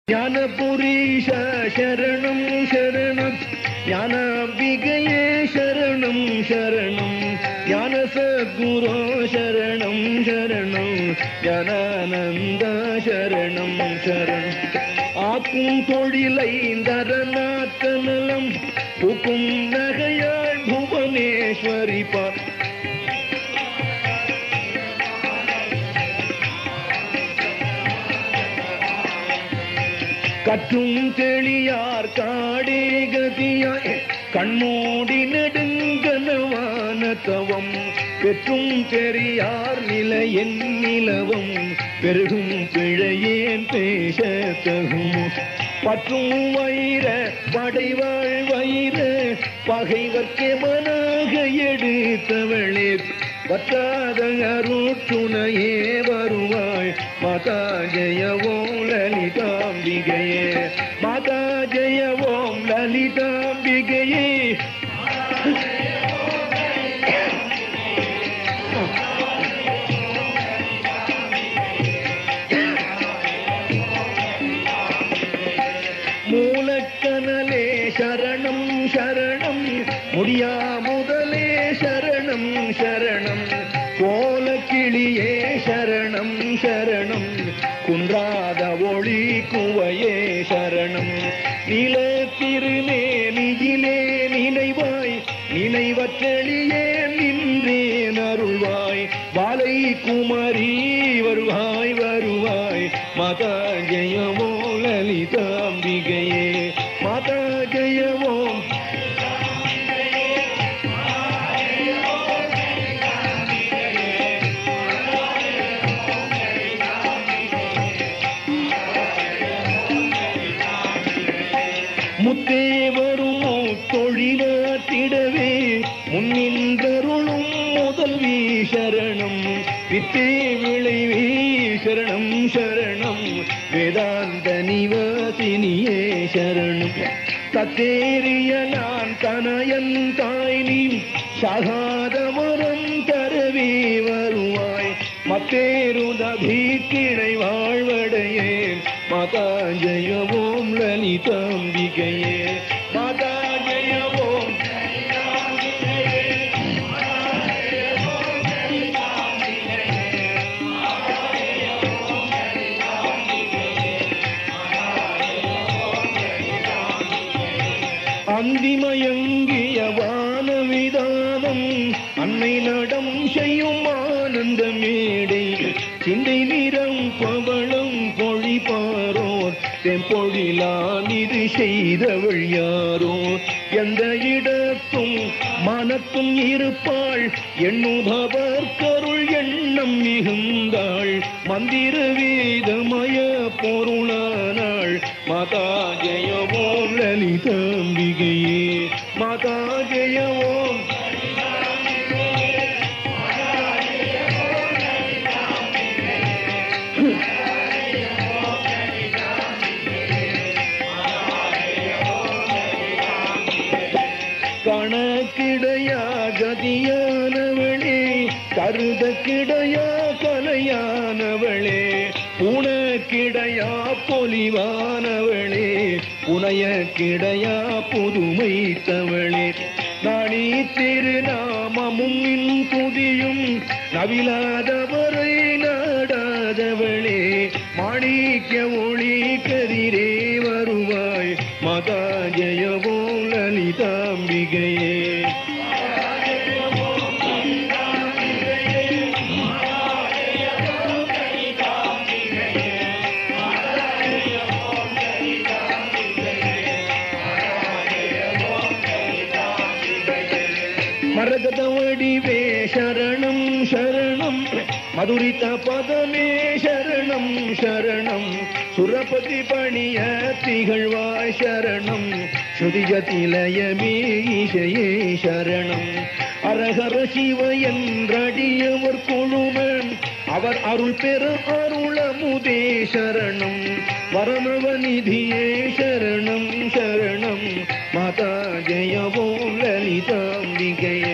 ஞானபுரீஷ சரணம் சரணம் ஞானாம்பிகையே சரணம் சரணம் ஞான சத்குரு சரணம் சரணம் ஞானானந்த சரணம் சரணம் ஆக்கும் தொழிலை தரநாத்த நலம் புக்கும் நகையாள் புவனேஸ்வரி பா கற்றும் தெளியார் காடே கதியாய் கண்மூடி நெடுங்கனவான தவம் பெற்றும் பெரியார் நிலையன் நிலவம் பெருகும் பிழையேன் பேச தகும் பற்றும் வைர படைவாழ் வைர பகைவர்க்கே மனாக எடுத்தவளே வற்றாத அருட்டுணையே வருவாய் மாதா ஜெய ஓம் லலிதாம்பிகையே மாதா ஜெய ஓம் லலிதாம்பிகையே மூலக்கனலே சரணம் சரணம் முடியா முதலே சரணம் சரணம் கோலக்கிளியே சரணம் சரணம் குன்றாத ஒளி குவையே சரணம் நில திருமேனியிலே நினைவாய் நினைவற்றெளியே நின்றேன் அருள்வாய் வாலை குமரி வருவாய் வருவாய் மாதா ஜெயமோ லலிதாம்பிகையே மாதா ஜெயமோ முத்தே வரும் தொழிலாட்டிடவே முன்னின்றருளும் முதல்வி சரணம் வித்தே விளைவே சரணம் சரணம் வேதாந்த நிவாசினியே சரணம் தத்தேறிய நான் தனயன் தாய் நீ சகாத மரம் தரவே வருவாய் மத்தேருதபி கிளை வாழ்வடையேன் மாதா ஜெய ஓம் லலிதாம்பிகையே மாதா ஜெய ஓம் அந்திமயங்கிய வானவிதானம் அன்னை நடம் செய்யும் ஆனந்த மேடை சிந்தை நிறம் பவளம் பொழிப்பாரோர் செம்பொழிலான் இது செய்தவள் யாரோ எந்த இடத்தும் மனத்தும் இருப்பாள் எண்ணுபவர் கருள் எண்ணம் மிகுந்தாள் மந்திர வேதமய பொருளானாள் மாதா ஜெயவோம் லலிதாம்பிகையே மாதா ஜெயவோம் கணக்கிடையா கதியானவளே கருத கிடையா கலையானவளே உனக்கிடையா பொலிவானவளே உனைய கிடையா புதுமை தவளே நாணி திருநாமமும் நின் துதியும் நவிலாதவரை நாடாதவளே மாணிக்க ஒளி கதிரே வருவாய் மகா ஜெயவோ லலிதாம்பிகையே மரகத வடிவே சரணம் சரணம் மதுரித பதமே சரணம் சரணம் சுரபதி பணிய திகழ்வாய் சரணம் ஸ்ருதிஜதிலயமே ஈசையே சரணம் அரஹர சிவ என்றடியவர் குழுமன் அவர் அருள் பெற அருளமுதே சரணம் வரமவநிதியே சரணம் சரணம் மாதா ஜெயவோ லலிதாம்பிகையே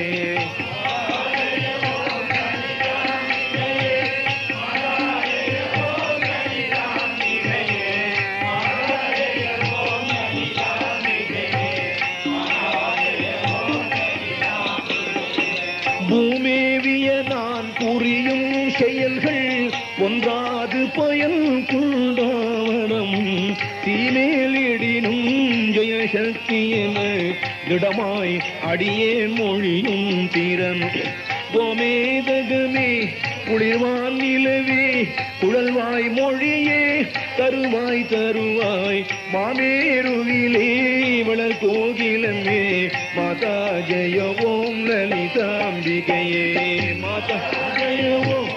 தீமேலிடினும் ஜெயசக்தி என திடமாய் அடியே மொழியும் தீரன் கோமேதகமே குளிர்வான் நிலவே குழல்வாய் மொழியே தருவாய் தருவாய் மாமேருவிலே வளர் கோகிலமே மாதா ஜெய ஓம் லலிதாம்பிகையே மாதா ஜெய ஓம்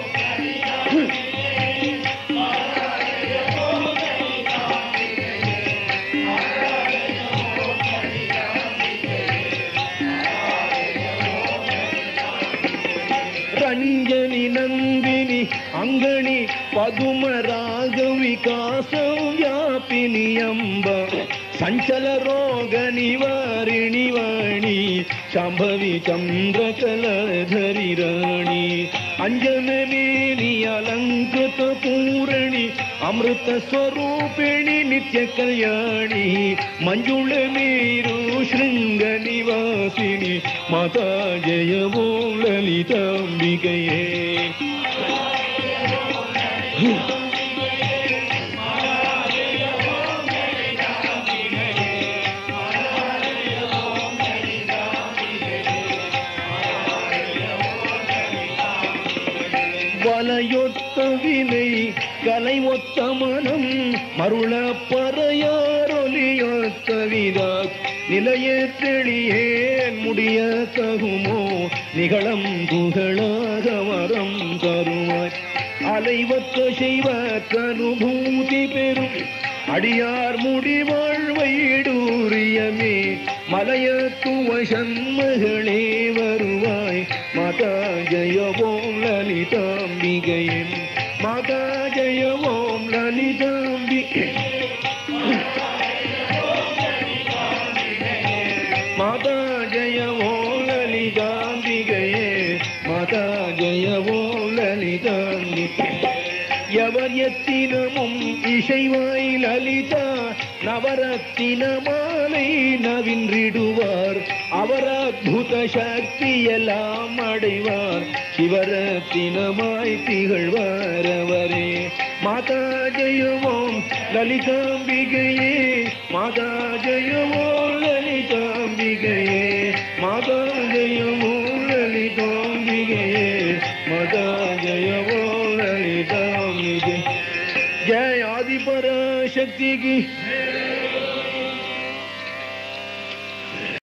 ರಂಜನಿ ನಂದಿನಿ ಅಂಗಣಿ ಪದುಮ ರಾಗ ವಿಕಾಸ ವ್ಯಾಪಿನಿ ಎಂಬ ಸಂಚಲ ರೋಗ ನಿವಾರಿಣಿ ವಾಣಿ ಶಾಂಭವಿ ಚಂದ್ರಕಲಧರಿ ರಾಣಿ ಅಂಜನ ಮೇನಿ ಅಲಂಕೃತ ಪೂರಣಿ ಅಮೃತ ಸ್ವರೂಪಿಣಿ ನಿತ್ಯ ಕಲ್ಯಾಣಿ ಮಂಜುಳ ಮೇರು ಶೃಂಗ ನಿವಾಸಿನಿ ಮಾತಾ ಜಯ ಓಂ ಲಲಿತಾಂಬಿಕೆಯೇ வலையொத்த வினை கலை ஒத்த மனம் மருள பறையாரொலியொத்த விதா நிலைய தெளியேன் முடிய தகுமோ நிகழம் புகழாக வரம் தருவாய் அலைவற்ற செய்வற்ற அனுபூதி பெறும் அடியார் முடிவாழ்வைடூரியமே மலையத்துவ சண்மகளே வருவாய் மாதா ஜெய ஓம் லலிதாம்பிகையின் மாதா ஜெய ஓம் லலிதாம்பிகை மாதா ஜெய ஓம் லலிதாம்பிகையே மாதா ஜெய ஓம் லலிதாம்பிகை எவர் எத்தினமும் இசைவாய் லலிதா நவரத்தின மாலை நவின்றிடுவார் அவர் அற்புத சக்தி எல்லாம் அடைவார் சிவரத்தினமாய் திகழ்வார் அவரே மாதா ஜெயவோம் லலிதாம்பிகையே மாதா ஜெயவோம் லலிதாம்பிகையே மாதா ஜெயவோம் லலிதாம்பிகையே மாதா ஜெயவோம் லலிதாம்பிகை ஜெய ஆதிபராசக்திக்கு